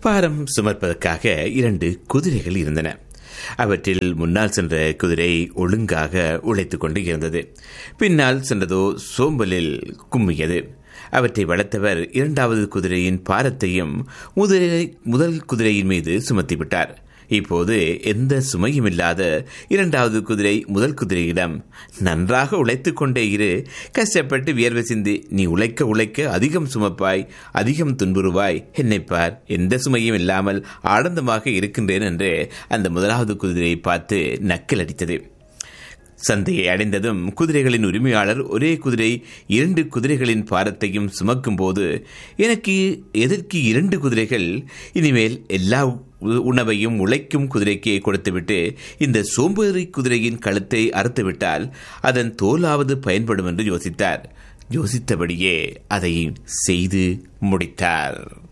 பாரம் சுமப்பதற்காக இரண்டு குதிரைகள் இருந்தன அவற்றில் முன்னால் சென்ற குதிரை ஒழுங்காக உழைத்துக் கொண்டு இருந்தது பின்னால் சென்றதோ சோம்பலில் கும்மியது அவற்றை வளர்த்தவர் இரண்டாவது குதிரையின் பாரத்தையும் முதலை முதல் குதிரையின் மீது சுமத்திவிட்டார் இப்போது எந்த சுமையும் இல்லாத இரண்டாவது குதிரை முதல் குதிரையிடம் நன்றாக உழைத்துக் கொண்டே இரு கஷ்டப்பட்டு வியர்வை சிந்தி நீ உழைக்க உழைக்க அதிகம் சுமப்பாய் அதிகம் துன்புறுவாய் என்னைப்பார் எந்த சுமையும் இல்லாமல் ஆனந்தமாக இருக்கின்றேன் என்று அந்த முதலாவது குதிரையை பார்த்து நக்கல் அடித்தது சந்தையை அடைந்ததும் குதிரைகளின் உரிமையாளர் ஒரே குதிரை இரண்டு குதிரைகளின் பாரத்தையும் சுமக்கும் போது எனக்கு எதற்கு இரண்டு குதிரைகள் இனிமேல் எல்லா உணவையும் உழைக்கும் குதிரைக்கே கொடுத்துவிட்டு இந்த சோம்பேறி குதிரையின் கழுத்தை அறுத்துவிட்டால் அதன் தோலாவது பயன்படும் என்று யோசித்தார் யோசித்தபடியே அதை செய்து முடித்தார்